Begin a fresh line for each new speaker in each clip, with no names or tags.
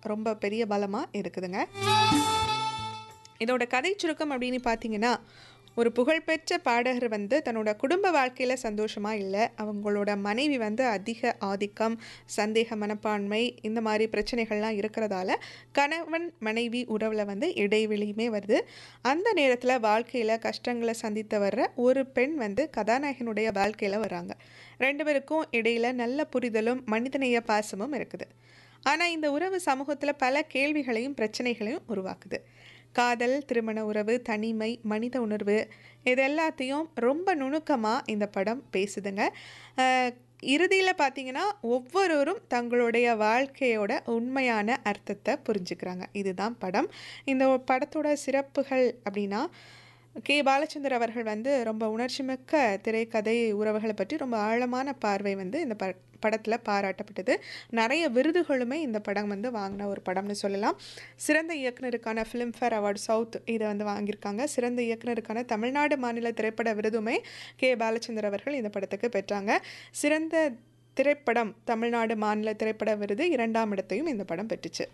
ரொம்ப பெரிய பலமாக இருக்குதுங்க இதோட கதை சுருக்கம் அப்படின்னு பார்த்தீங்கன்னா ஒரு புகழ்பெற்ற பாடகர் வந்து தன்னோட குடும்ப வாழ்க்கையில் சந்தோஷமாக இல்லை அவங்களோட மனைவி வந்து அதிக ஆதிக்கம் சந்தேக மனப்பான்மை இந்த மாதிரி பிரச்சனைகள்லாம் இருக்கிறதால கணவன் மனைவி உறவில் வந்து இடைவெளியுமே வருது அந்த நேரத்தில் வாழ்க்கையில் கஷ்டங்களை சந்தித்து வர்ற ஒரு பெண் வந்து கதாநாயகனுடைய வாழ்க்கையில் வராங்க ரெண்டு பேருக்கும் இடையில் நல்ல புரிதலும் மனிதநேய பாசமும் இருக்குது ஆனால் இந்த உறவு சமூகத்தில் பல கேள்விகளையும் பிரச்சனைகளையும் உருவாக்குது காதல் திருமண உறவு தனிமை மனித உணர்வு இது எல்லாத்தையும் ரொம்ப நுணுக்கமாக இந்த படம் பேசுதுங்க இறுதியில் பார்த்தீங்கன்னா ஒவ்வொருவரும் தங்களுடைய வாழ்க்கையோட உண்மையான அர்த்தத்தை புரிஞ்சுக்கிறாங்க இதுதான் படம் இந்த படத்தோட சிறப்புகள் அப்படின்னா கே பாலச்சந்தர் அவர்கள் வந்து ரொம்ப உணர்ச்சிமிக்க திரைக்கதை உறவுகளை பற்றி ரொம்ப ஆழமான பார்வை வந்து இந்த ப படத்தில் பாராட்டப்பட்டது நிறைய விருதுகளுமே இந்த படம் வந்து வாங்கின ஒரு படம்னு சொல்லலாம் சிறந்த இயக்குனருக்கான ஃபிலிம்ஃபேர் அவார்டு சவுத் இதை வந்து வாங்கியிருக்காங்க சிறந்த இயக்குனருக்கான தமிழ்நாடு மாநில திரைப்பட விருதுமே கே பாலச்சந்தர் அவர்கள் இந்த படத்துக்கு பெற்றாங்க சிறந்த திரைப்படம் தமிழ்நாடு மாநில திரைப்பட விருது இரண்டாம் இடத்தையும் இந்த படம் பெற்றுச்சு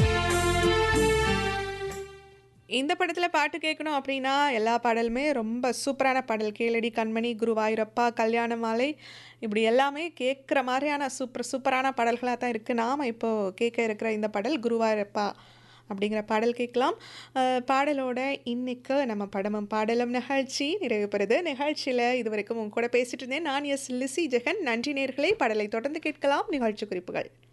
இந்த படத்தில் பாட்டு கேட்கணும் அப்படின்னா எல்லா பாடலுமே ரொம்ப சூப்பரான பாடல் கேளடி கண்மணி குருவாயூரப்பா கல்யாண மாலை இப்படி எல்லாமே கேட்குற மாதிரியான சூப்பர் சூப்பரான பாடல்களாக தான் இருக்குது நாம் இப்போது கேட்க இருக்கிற இந்த பாடல் குருவாயூரப்பா அப்படிங்கிற பாடல் கேட்கலாம் பாடலோட இன்னைக்கு நம்ம படமும் பாடலும் நிகழ்ச்சி நிறைவு பெறுது நிகழ்ச்சியில் இது வரைக்கும் உங்க கூட பேசிட்டு இருந்தேன் நான் எஸ் லிசி ஜெகன் நன்றி நேர்களை பாடலை தொடர்ந்து கேட்கலாம் நிகழ்ச்சி குறிப்புகள்